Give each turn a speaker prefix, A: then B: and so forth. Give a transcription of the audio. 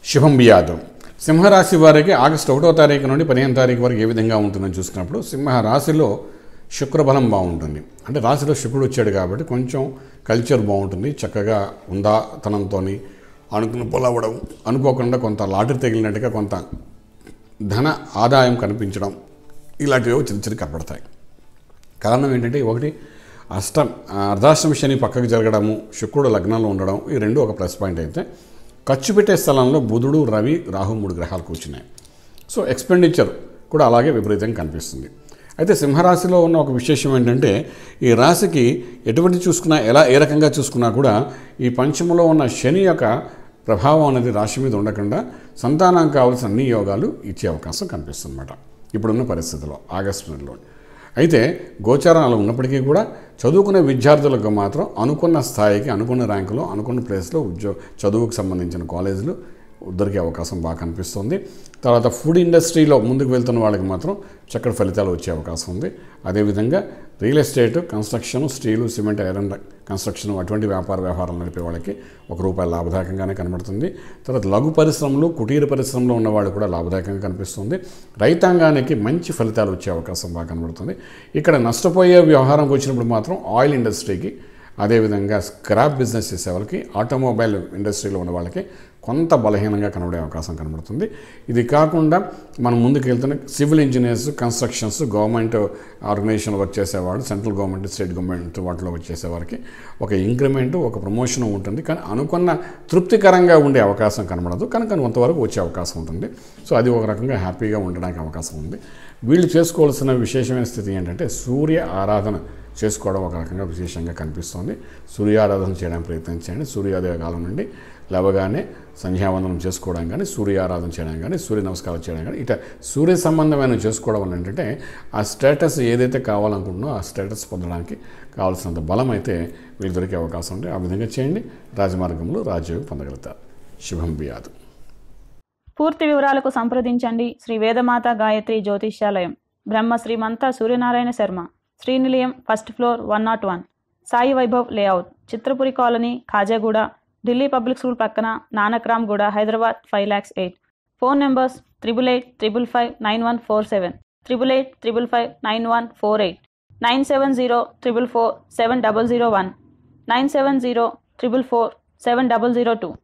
A: శుభం బియాదు సింహరాశి వారికి ఆగస్టు ఒకటో తారీఖు నుండి పదిహేను తారీఖు వరకు ఏ విధంగా ఉంటుందని చూసుకున్నప్పుడు సింహ రాశిలో శుక్రబలం బాగుంటుంది అంటే రాశిలో శుక్రుడు వచ్చాడు కాబట్టి కొంచెం కల్చర్ బాగుంటుంది చక్కగా ఉందాతనంతో అనుకున్న పొలవడం అనుకోకుండా కొంత లాటరీ తగిలినట్టుగా కొంత ధన ఆదాయం కనిపించడం ఇలాంటివి చిన్న చిన్న కనపడతాయి కారణం ఏంటంటే ఒకటి అష్టం అర్ధాష్టమి శని పక్కకు జరగడము శుక్రుడు లగ్నంలో ఉండడం ఈ రెండు ఒక ప్లస్ పాయింట్ అయితే ఖర్చు పెట్టే స్థలంలో బుధుడు రవి రాహు మూడు గ్రహాలు కూర్చున్నాయి సో ఎక్స్పెండిచర్ కూడా అలాగే విపరీతంగా కనిపిస్తుంది అయితే సింహరాశిలో ఉన్న ఒక విశేషం ఏంటంటే ఈ రాశికి ఎటువంటి చూసుకున్నా ఎలా ఏ రకంగా చూసుకున్నా కూడా ఈ పంచములో ఉన్న శని యొక్క ప్రభావం అనేది రాశి మీద ఉండకుండా సంతానం కావాల్సిన అన్ని యోగాలు ఇచ్చే అవకాశం కనిపిస్తుందన్నమాట ఇప్పుడున్న పరిస్థితిలో ఆగస్టు నెలలో అయితే గోచారాలు ఉన్నప్పటికీ కూడా చదువుకునే విద్యార్థులకు మాత్రం అనుకున్న స్థాయికి అనుకున్న ర్యాంకులో అనుకున్న ప్లేస్లో ఉద్యోగ చదువుకు సంబంధించిన కాలేజీలు దొరికే అవకాశం బాగా కనిపిస్తుంది తర్వాత ఫుడ్ ఇండస్ట్రీలో ముందుకు వెళ్తున్న వాళ్ళకి మాత్రం చక్కటి ఫలితాలు వచ్చే అవకాశం ఉంది అదేవిధంగా real estate construction steel cement iron construction అటువంటి వ్యాపార వ్యవహారాలు నడిపే వాళ్ళకి ఒక రూపాయి లాభదాయకంగానే కనబడుతుంది తర్వాత లఘు పరిశ్రమలు కుటీర పరిశ్రమలో ఉన్న వాళ్ళు కూడా లాభదాయకంగా కనిపిస్తుంది రైతాంగానికి మంచి ఫలితాలు వచ్చే అవకాశం బాగా కనబడుతుంది ఇక్కడ నష్టపోయే వ్యవహారంకి వచ్చినప్పుడు మాత్రం ఆయిల్ ఇండస్ట్రీకి అదేవిధంగా స్క్రాప్ బిజినెస్ చేసే వాళ్ళకి ఆటోమొబైల్ ఇండస్ట్రీలో ఉన్న వాళ్ళకి కొంత బలహీనంగా కనబడే అవకాశం కనబడుతుంది ఇది కాకుండా మనం ముందుకు వెళ్తున్న civil engineers constructions government organization work చేసేవాడు సెంట్రల్ గవర్నమెంట్ స్టేట్ గవర్నమెంట్ వాటిలో వర్క్ చేసేవారికి ఒక ఇంక్రిమెంట్ ఒక ప్రమోషన్ ఉంటుంది కానీ అనుకున్న తృప్తికరంగా ఉండే అవకాశం కనబడదు కనుక కొంతవరకు వచ్చే అవకాశం ఉంటుంది సో అది ఒక రకంగా హ్యాపీగా ఉండడానికి అవకాశం ఉంది వీళ్ళు చేసుకోవాల్సిన విశేషమైన స్థితి ఏంటంటే సూర్య ఆరాధన చేసుకోవడం ఒక రకంగా విశేషంగా కనిపిస్తుంది సూర్యారాధన చేయడానికి ప్రయత్నించండి సూర్యోదయ కాలం నుండి లేవగానే సంధ్యావందనం చేసుకోవడం కానీ సూర్యారాధన చేయడం కానీ సూర్య నమస్కారం చేయడం కానీ ఇట సూర్య సంబంధమైన చేసుకోవడం వల్ల ఏంటంటే ఆ స్టేటస్ ఏదైతే కావాలనుకుంటున్నో ఆ స్టేటస్ పొందడానికి కావాల్సినంత బలం అయితే వీళ్ళు దొరికే అవకాశం ఉంది ఆ విధంగా చేయండి రాజమార్గంలో రాజయోగం పొందగలుగుతారు శుభం బియాదు
B: పూర్తి వివరాలకు సంప్రదించండి Shri Vedamata Gayatri Jyotishyalayam Brahma Srimantha Suryanarayana Sharma Srinilayam first floor one not one Sai Vaibhav layout Chitrapuri colony Khajaguda Delhi public school పక్కన Nanakramguda Hyderabad five lakhs eight phone numbers triple eight triple five nine one four seven triple eight triple five nine one four eight nine seven zero triple four seven double zero one nine seven zero triple four seven double zero two